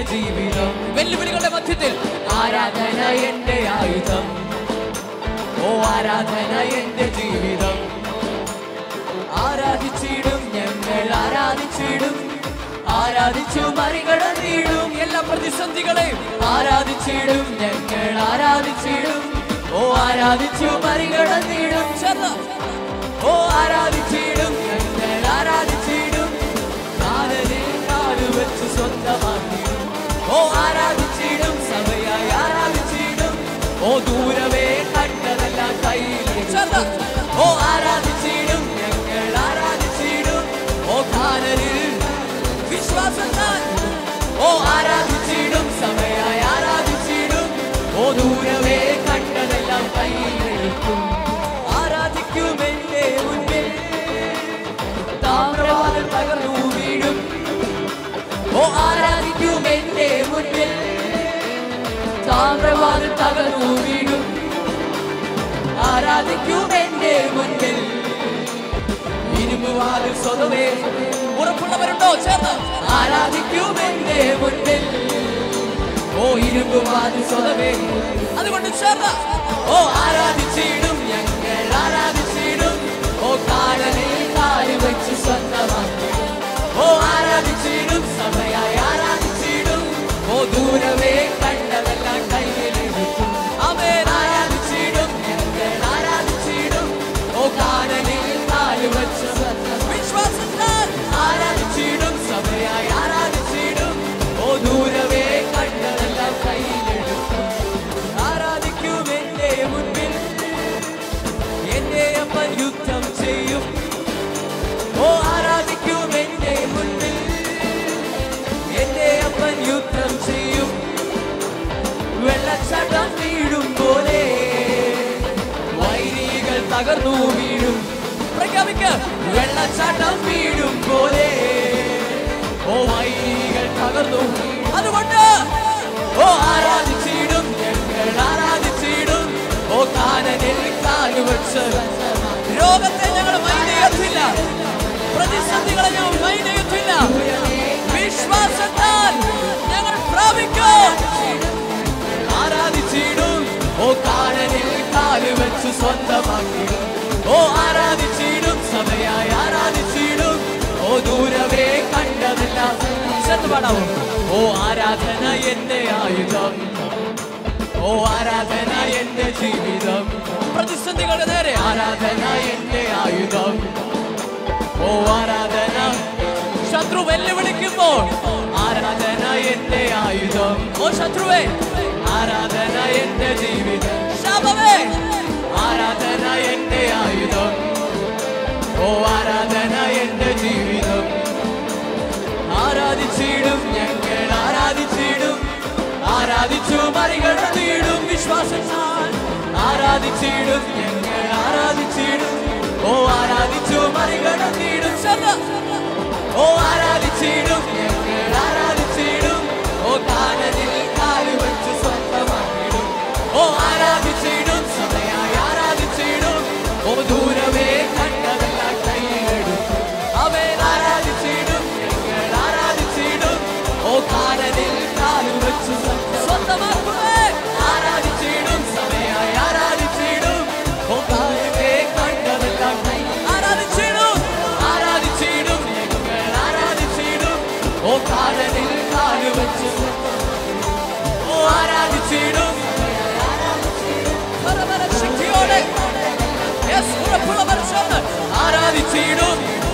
ജീവിതം വെല്ലുവിളികളുടെ മധ്യത്തിൽ ആരാധന എന്റെ ആയുധം ഓ ആരാധന എന്റെ ജീവിതം ആരാധിച്ചിടും ഞങ്ങൾ ആരാധിച്ചിടും ആരാധിച്ചു മറികടന്നിടും എല്ലാ പ്രതിസന്ധികളെയും ആരാധിച്ചിടും ഞങ്ങൾ ആരാധിച്ചിടും ഓ ആരാധിച്ചു മറികടന്നിടും ചെന്ന് ഓ ആരാധിച്ചിടും ഞങ്ങൾ ആരാധിച്ചിടും കാലനിൽ കാലുവെച്ച് സ്വന്തമാക്കിടും ഓ ആരാധിച്ചിടും സഭയായി ആരാധിച്ചിടും ഓ ദൂരവേ കണ്ടതെല്ലാം കയ്യിലെടുത്ത് ഓ ആരാധിച്ചിടും ഞങ്ങൾ ആരാധിച്ചിടും ഓ കാലനിൽ വിശ്വാസത്താൽ ഓ ആരാധിച്ചിടും സഭയായി ആരാധിച്ചിടും ഓ ദൂരവേ കണ്ടതെല്ലാം കയ്യിലെടുക്കും ആരാധിക്കും എന്റെ മുന്നിൽ താമ്രവാദം തകർന്നു വീഴും ഓ ആരാധിക്കും എന്റെ മുന്നിൽ താമ്രവാദം തകർന്നു വീഴും ആരാധിക്കും എന്റെ മുന്നിൽ ഇരുമ്പുവാതിൽ സ്വതവേ ഉറപ്പുള്ളവരുണ്ടോ ചേർന്ന് ആരാധിക്കും എന്റെ മുന്നിൽ ഓ ഇരുമ്പുവാതിൽ സ്വതവേ അതുകൊണ്ട് ചേർന്ന് ഓ ആരാധിച്ചിടും ഞങ്ങൾ ആരാധിച്ചിടും ഓ കാലനെ കാലി വെച്ച് സ്വന്തമാക്കിടും ഓ ആരാധിച്ചിടും സഭയായി ആരാധിച്ചിടും ഓ ദൂരവേ കണ്ടതെല്ലാം കയ്യിലെടുക്കും അവൻ ആരാധിച്ചിടും ഞങ്ങൾ ആരാധിച്ചിടും ഓ കാലനെ കാലി വെച്ച് വിശ്വാസത്താൽ ആരാധിച്ചിടും സഭയായി ആരാധിച്ചിടും ഓ ദൂരവേ കണ്ടതെല്ലാം കയ്യിലെടുക്കും ആരാധിക്കും എന്റെ മുൻപിൽ എന്റെ അപ്പൻ യുദ്ധം ചെയ്യും ഓ ആരാധിക്കും എന്റെ മുൻപിൽ എന്റെ അപ്പൻ യുദ്ധം ചെയ്യും വെള്ളച്ചാട്ടം വീഴും പോലെ വൈരികൾ തകർന്നു വീഴും പ്രഖ്യാപിക്ക വെള്ളച്ചാട്ടം വീഴും പോലെ ഓ വൈരികൾ തകർന്നു വീഴും. അതുകൊണ്ട് ഓ ആരാധിച്ചിടും ഞങ്ങൾ ആരാധിച്ചിടും ഓ കാനനിൽ കാലുവച്ച് രോഗത്തെ ഞങ്ങൾ മൈനയത്തില്ല പ്രതിസന്ധികളെ ഞങ്ങൾ മൈനയത്തില്ല വിശ്വാസത്താൽ ഞങ്ങൾ പ്രാപിക്കും ആരാധിച്ചിടും ഓ കാനനിൽ കാല് വെച്ച് സ്വന്തമാക്കിടും ഓ ആരാധിച്ചിടും സഭയായി ആരാധിച്ചിടും ഓ ദൂരവേ കണ്ടതെല്ലാം ചേർത്ത് പാടാവോ ഓ ആരാധന എന്റെ ആയുധം ഓ ആരാധന എന്റെ ജീവിതം പ്രതിസന്ധികളുടെ നേരെ ആരാധന എന്റെ ആയുധം ഓ ആരാധന ശത്രു വെല്ലുവിളിക്കുമ്പോൾ ആരാധന എന്റെ ആയുധം ഓ ശത്രുവേ ആരാധന എന്റെ ജീവിതം ശാപമേ ആരാധന എന്റെ ആയുധം ഓ ആരാധന എന്റെ ജീവിതം ആരാധിച്ചിടും ഞങ്ങൾ ആരാധിച്ചിടും ആരാധിച്ചു മറികടന്നിടും വിശ്വാസത്താൽ ആരാധിച്ചിടും ഞങ്ങൾ ആരാധിച്ചിടും ഓ ആരാധിച്ചു മറികടന്നിടും ശ്രദ്ധ ഓ ആരാധിച്ചിടും ഞങ്ങൾ ആരാധിച്ചിടും ഓ കാനനിൽ കാല് വെച്ച് സ്വന്തമാക്കിടും ഓ ആരാധിച്ചിടും സമയായി ആരാധിച്ചിടും ഓ ദൂരവേ കണ്ടതെല്ലാം കൈയിലെടുക്കും അവൻ ആരാധിച്ചിടും ഞങ്ങൾ ആരാധിച്ചിടും ഓ കാനനിൽ കാല് വെച്ച് സ്വന്തമാക്കുമേ ആരാധിച്ചിടും സമയായി ആരാധിച്ചിടും ഓ കാലത്തെ കണ്ടതെല്ലാം കൈ ആരാധിച്ചിടും ആരാധിച്ചിടും ഞങ്ങൾ ആരാധിച്ചിടും ഓ കാലനിൽ കാല് വെച്ച് ഓ ആരാധിച്ചിടും പരമന ശക്തിയോടെ യെസ് ഉറപ്പുള്ളവർ ചേർന്ന് ആരാധിച്ചിടും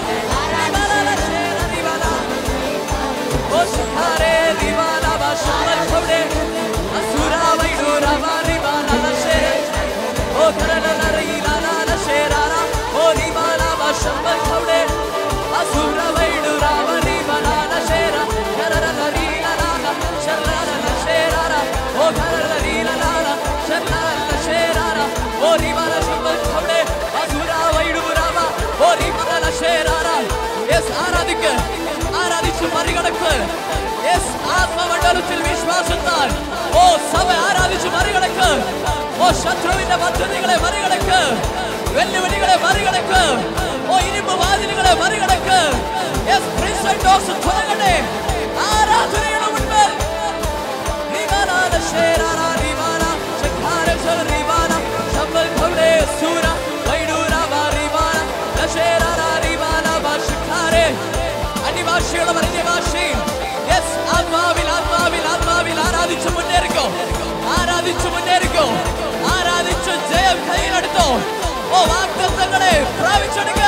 ഓ ശുഭാരേ ദിവാല ഭാഷമൽ കൊടെ അസുര വൈഡൂര വാരിവാല നശേ ഓ കരല റീലാല നശേരാല ഓ ദിവാല ഭാഷമൽ കൊടെ അസുര വൈഡൂര വാരിവാല നശേര കരല റീലാല ശരല നശേരാല ഓ കരല റീലാല ശരല നശേരാല ഓ ദിവാല ശമൽ കൊടെ അസുര വൈഡൂര ഓ ദിവാല നശേരാല യെസ് ആരാധിക്ക് ആരാധിച്ചു മറികടക്ക് യെസ് ആത്മമണ്ഡലത്തിൽ വിശ്വാസത്താൽ ഓ സഭ ആരാധിച്ചു മറികടക്ക് ഓ ശത്രുവിന്റെ പദ്ധതികളെ മറികടക്ക് വെല്ലുവിളികളെ മറികടക്ക് ഓ ഇരുമ്പ് വാതിലുകളെ മറികടക്ക് യെസ് പ്രിൻസ് ആൻഡ് ഡോഗ്സ് തുടങ്ങട്ടെ ആരാധനയുടെ മുൻപിൽ Shera Ribana, Shakara Ribana, Shambal Kavle Sura, Vaidura Ribana, Shera Ribana, Bashikare, അന്യഭാഷയുള്ള അന്യഭാഷയിൽ യെസ് ആത്മാവിൽ ആത്മാവിൽ ആത്മാവിൽ ആരാധിച്ചു മുന്നേറിക്കോ ആരാധിച്ചു മുന്നേറിക്കോ ആരാധിച്ചു ജയം കയ്യിലെടുത്തോ ഓ വാഗ്ദത്തങ്ങളെ പ്രാപിച്ചെടുക്കുക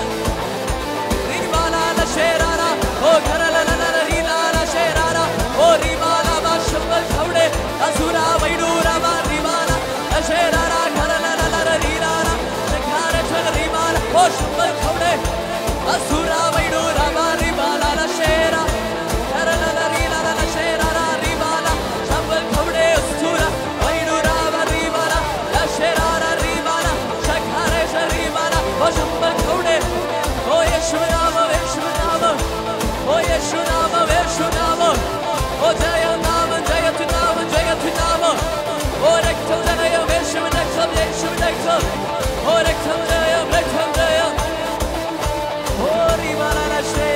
Ribala Sherara, O Karala Rilala Sherara, O Ribala Bashambal Kaude, Asura Vaidura Ribala, Sherara Karala Rilala, Shakara Ribala, O Shambal Kaude, Asura Vaidura Ribala Shera, Karala Rilala Sherara Ribala, Shambal Kaude, Asura Vaidura Ribala, Sherara Ribala, Shakara Ribala, O Shambal Kaude, O Yeshua Yeshua O Yeshua Yeshua O Jaya Nama Jaya Tu Nama Jaya Tu Nama O Rektam Jaya Yeshua Rektam Yeshua Rektam O Rektam Jaya Rektam Jaya O Ribala Rashe